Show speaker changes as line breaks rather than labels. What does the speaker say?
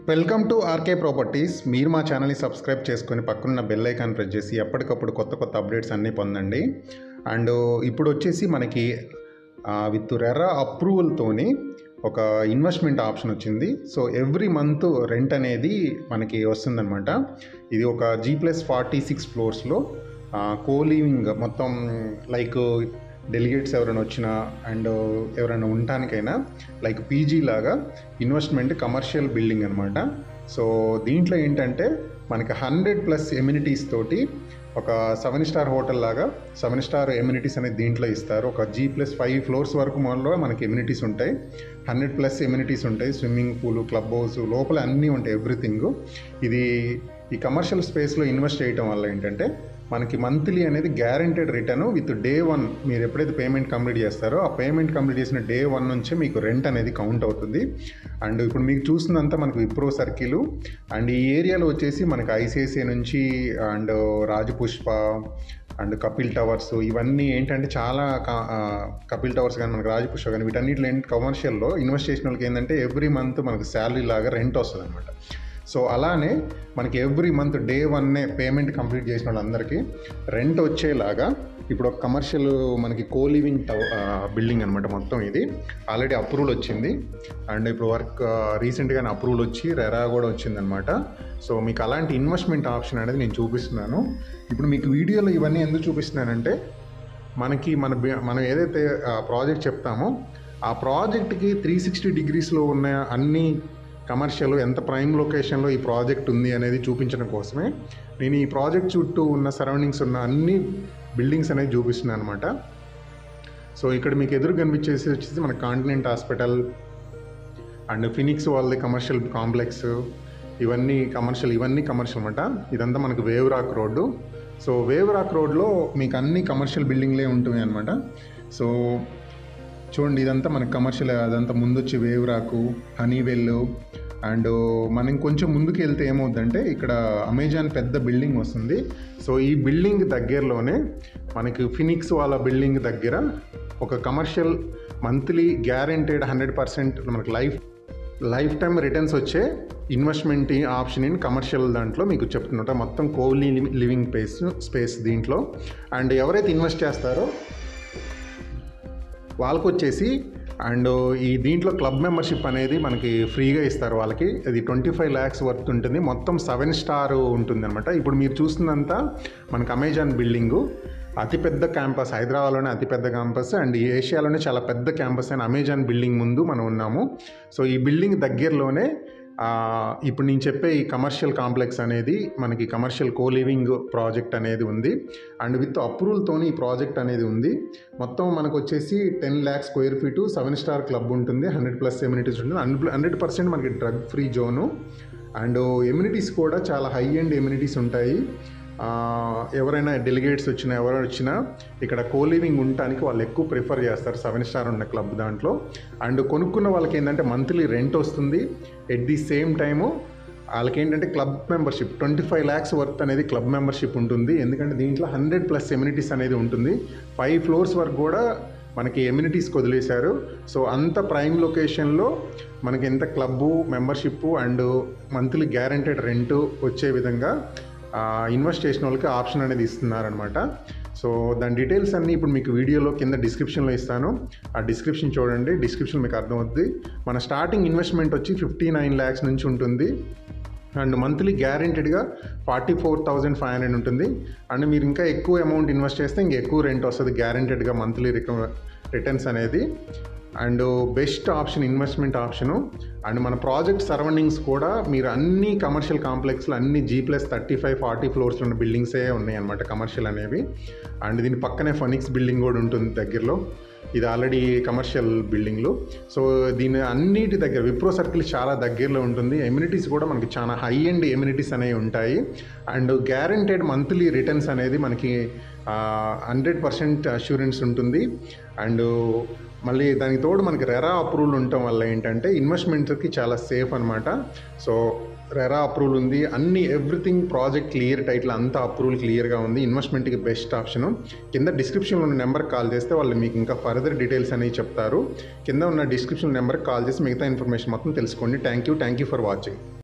welcome to RK properties మీరు మా ఛానల్ని సబ్స్క్రైబ్ చేసుకొని పక్కనున్న బెల్ ఐకాన్ ప్రెస్ చేసి ఎప్పటికప్పుడు కొత్త కొత్త అప్డేట్స్ అన్నీ పొందండి అండ్ ఇప్పుడు వచ్చేసి మనకి విత్ రెరా అప్రూవల్తోని ఒక ఇన్వెస్ట్మెంట్ ఆప్షన్ వచ్చింది సో ఎవ్రీ మంత్ రెంట్ అనేది మనకి వస్తుందన్నమాట ఇది ఒక జీ ప్లస్ ఫార్టీ సిక్స్ ఫ్లోర్స్లో కోలివింగ్ మొత్తం లైక్ డెలిగేట్స్ ఎవరైనా వచ్చినా అండ్ ఎవరైనా ఉండటానికైనా లైక్ పీజీ లాగా ఇన్వెస్ట్మెంట్ కమర్షియల్ బిల్డింగ్ అనమాట సో దీంట్లో ఏంటంటే మనకి హండ్రెడ్ ప్లస్ ఎమ్యూనిటీస్ తోటి ఒక సెవెన్ స్టార్ హోటల్ లాగా సెవెన్ స్టార్ ఎమ్యూనిటీస్ అనేది దీంట్లో ఇస్తారు ఒక జీ ప్లస్ ఫైవ్ ఫ్లోర్స్ వరకు మనలో మనకి ఎమ్యూనిటీస్ ఉంటాయి హండ్రెడ్ ప్లస్ ఎమ్యూనిటీస్ ఉంటాయి స్విమ్మింగ్ పూల్ క్లబ్ హౌస్ లోపల అన్నీ ఉంటాయి ఎవ్రీథింగ్ ఇది ఈ కమర్షియల్ స్పేస్లో ఇన్వెస్ట్ చేయడం వల్ల ఏంటంటే మనకి మంత్లీ అనేది guaranteed return with day one మీరు ఎప్పుడైతే పేమెంట్ కంప్లీట్ చేస్తారో ఆ పేమెంట్ కంప్లీట్ చేసిన డే వన్ నుంచి మీకు రెంట్ అనేది కౌంట్ అవుతుంది అండ్ ఇప్పుడు మీకు చూసినంత మనకు విప్రో సర్కిల్ అండ్ ఈ ఏరియాలో వచ్చేసి మనకి ఐసిఐసిఐ నుంచి and Rajpushpa and Kapil towers ఇవన్నీ ఏంటంటే చాలా క- ఆ, కపిల్ టవర్స్ కానీ మనకి రాజపుష్ప కానీ వీటన్నిటిలో ఏంటి కమర్షియల్లో ఇన్వెస్ట్ చేసిన వాళ్ళకి ఏంటంటే ఎవ్రీ మంత్ మనకు శాలరీ లాగా రెంట్ వస్తుంది అనమాట సో అలానే మనకి ఎవ్రీ మంత్ డే వన్నే పేమెంట్ కంప్లీట్ చేసిన వాళ్ళందరికీ రెంట్ వచ్చేలాగా ఇప్పుడు ఒక కమర్షియల్ మనకి కో లివింగ్ టవ్ బిల్డింగ్ అనమాట మొత్తం ఇది ఆల్రెడీ అప్రూవల్ వచ్చింది అండ్ ఇప్పుడు వర్క్ రీసెంట్గానే అప్రూవల్ వచ్చి రెరా కూడా వచ్చిందనమాట సో మీకు అలాంటి ఇన్వెస్ట్మెంట్ ఆప్షన్ అనేది నేను చూపిస్తున్నాను ఇప్పుడు మీకు వీడియోలో ఇవన్నీ ఎందుకు చూపిస్తున్నానంటే మనకి మన బి- మనం ఏదైతే ప్రాజెక్ట్ చెప్తామో ఆ ప్రాజెక్ట్కి త్రీ సిక్స్టీ డిగ్రీస్లో ఉన్న అన్ని కమర్షియల్ ఎంత ప్రైమ్ లొకేషన్లో ఈ ప్రాజెక్ట్ ఉంది అనేది చూపించడం కోసమే నేను ఈ ప్రాజెక్ట్ చుట్టూ ఉన్న సరౌండింగ్స్ ఉన్న అన్ని బిల్డింగ్స్ అనేది చూపిస్తున్నాను అనమాట సో ఇక్కడ మీకు ఎదురు కనిపించేసి వచ్చేసి మన కాంటినెంట్ హాస్పిటల్ అండ్ ఫినిక్స్ వాళ్ళది కమర్షియల్ కాంప్లెక్స్ ఇవన్నీ కమర్షియల్ ఇవన్నీ కమర్షియల్ అనమాట ఇదంతా మనకు Wave Rock road so Wave Rock రోడ్లో మీకు అన్ని కమర్షియల్ బిల్డింగ్లే ఉంటుంది అనమాట సో చూడండి ఇదంతా మనకి కమర్షియల్ అదంతా ముందు వచ్చి వేవ్ రాకు హనీవెల్ అండ్ మనం కొంచెం ముందుకు వెళ్తే ఏమవుద్దంటే ఇక్కడ అమెజాన్ పెద్ద బిల్డింగ్ వస్తుంది సో ఈ బిల్డింగ్ దగ్గరలోనే మనకి ఫినిక్స్ వాళ్ళ బిల్డింగ్ దగ్గర ఒక commercial monthly guaranteed hundred percent మనకి లైఫ్ లైఫ్ టైం రిటర్న్స్ వచ్చే ఇన్వెస్ట్మెంట్ ఆప్షన్ ఇన్ కమర్షియల్ దాంట్లో మీకు చెప్తున్నట్ట మొత్తం కోలీ లివింగ్ స్పేస్ స్పేస్ దీంట్లో అండ్ ఎవరైతే ఇన్వెస్ట్ చేస్తారో వాళ్ళకు వచ్చేసి అండ్ ఈ దీంట్లో క్లబ్ మెంబర్షిప్ అనేది మనకి ఫ్రీగా ఇస్తారు వాళ్ళకి అది ట్వంటీ ఫైవ్ ల్యాక్స్ వర్త్ ఉంటుంది మొత్తం సెవెన్ స్టార్ ఉంటుంది అనమాట ఇప్పుడు మీరు చూస్తుందంతా మనకి అమెజాన్ బిల్డింగు అతిపెద్ద క్యాంపస్ హైదరాబాద్లోనే అతిపెద్ద క్యాంపస్ అండ్ ఈ ఏషియాలోనే చాలా పెద్ద క్యాంపస్ అయిన అమెజాన్ బిల్డింగ్ ముందు మనం ఉన్నాము సో ఈ బిల్డింగ్ దగ్గరలోనే ఆ, ఇప్పుడు నేను చెప్పే ఈ కమర్షియల్ కాంప్లెక్స్ అనేది మనకి కమర్షియల్ కో లివింగ్ ప్రాజెక్ట్ అనేది ఉంది అండ్ విత్ అప్రూవల్తోని ఈ ప్రాజెక్ట్ అనేది ఉంది మొత్తం మనకు వచ్చేసి ten lakhs square feet seven star club ఉంటుంది హండ్రెడ్ ప్లస్ ఎమ్యూనిటీస్ ఉంటుంది హండ్రెడ్ పర్సెంట్ మనకి drug free zone and amenities కూడా చాలా హై అండ్ ఎమ్యూనిటీస్ ఉంటాయి ఆ, ఎవరైనా డెలిగేట్స్ వచ్చినా ఎవరైనా వచ్చినా ఇక్కడ కో లివింగ్ ఉండటానికి వాళ్ళు ఎక్కువ ప్రిఫర్ చేస్తారు సెవెన్ స్టార్ ఉన్న క్లబ్ దాంట్లో అండ్ కొనుక్కున్న వాళ్ళకి ఏంటంటే మంత్లీ రెంట్ వస్తుంది ఎట్ ది సేమ్ టైము వాళ్ళకి ఏంటంటే club membership twenty five lakhs worth అనేది క్లబ్ మెంబర్షిప్ ఉంటుంది ఎందుకంటే దీంట్లో హండ్రెడ్ ప్లస్ ఎమ్యూనిటీస్ అనేది ఉంటుంది ఫైవ్ ఫ్లోర్స్ వరకు కూడా మనకి ఎమ్యూనిటీస్కి వదిలేశారు సో అంత ప్రైమ్ లొకేషన్లో మనకి ఎంత club membership and monthly guaranteed rent వచ్చే విధంగా ఇన్వెస్ట్ చేసిన వాళ్ళకి ఆప్షన్ అనేది ఇస్తున్నారనమాట సో దాని డీటెయిల్స్ అన్నీ ఇప్పుడు మీకు వీడియోలో కింద డిస్క్రిప్షన్లో ఇస్తాను ఆ డిస్క్రిప్షన్ చూడండి డిస్క్రిప్షన్ మీకు అర్థమవుతుంది మన స్టార్టింగ్ ఇన్వెస్ట్మెంట్ వచ్చి ఫిఫ్టీ నైన్ ల్యాక్స్ నుంచి ఉంటుంది అండ్ మంత్లీ గ్యారెంటెడ్గా forty four thousand five hundred ఉంటుంది అండ్ మీరు ఇంకా ఎక్కువ అమౌంట్ ఇన్వెస్ట్ చేస్తే ఇంకా ఎక్కువ రెంట్ వస్తుంది గ్యారెంటెడ్గా మంత్లీ రిటర్న్స్ అనేది and best option investment option and మన ప్రాజెక్ట్ సరౌండింగ్స్ కూడా మీరు అన్ని కమర్షియల్ కాంప్లెక్స్లో అన్ని G plus thirty five forty ఫ్లోర్స్లో ఉన్న బిల్డింగ్సే ఉన్నాయి అనమాట కమర్షియల్ అనేవి అండ్ దీని పక్కనే ఫనిక్స్ బిల్డింగ్ కూడా ఉంటుంది దగ్గరలో ఇది ఆల్రెడీ కమర్షియల్ బిల్డింగ్లు సో దీని అన్నిటి దగ్గర విప్రో సర్కిల్ చాలా దగ్గరలో ఉంటుంది ఎమ్యూనిటీస్ కూడా మనకి చాలా హై అండ్ ఎమ్యూనిటీస్ అనేవి ఉంటాయి అండ్ గ్యారంటెడ్ మంత్లీ రిటర్న్స్ అనేది మనకి హండ్రెడ్ పర్సెంట్ అష్యూరెన్స్ ఉంటుంది అండ్ మళ్ళీ దానికి తోడు మనకి రెరా అప్రూవల్ ఉండటం వల్ల ఏంటంటే ఇన్వెస్ట్మెంట్కి చాలా సేఫ్ అనమాట సో రెరా అప్రూవల్ ఉంది అన్ని ఎవ్రీథింగ్ ప్రాజెక్ట్ క్లియర్ టైటిల్ అంతా అప్రూవల్ క్లియర్గా ఉంది ఇన్వెస్ట్మెంట్కి బెస్ట్ ఆప్షన్ కింద డిస్క్రిప్షన్లో ఉన్న నెంబర్కి కాల్ చేస్తే వాళ్ళు మీకు ఇంకా ఫర్దర్ డీటెయిల్స్ అనేవి చెప్తారు కింద ఉన్న డిస్క్రిప్షన్ నెంబర్కి కాల్ చేసి మిగతా ఇన్ఫర్మేషన్ మొత్తం తెలుసుకోండి thank you thank you for watching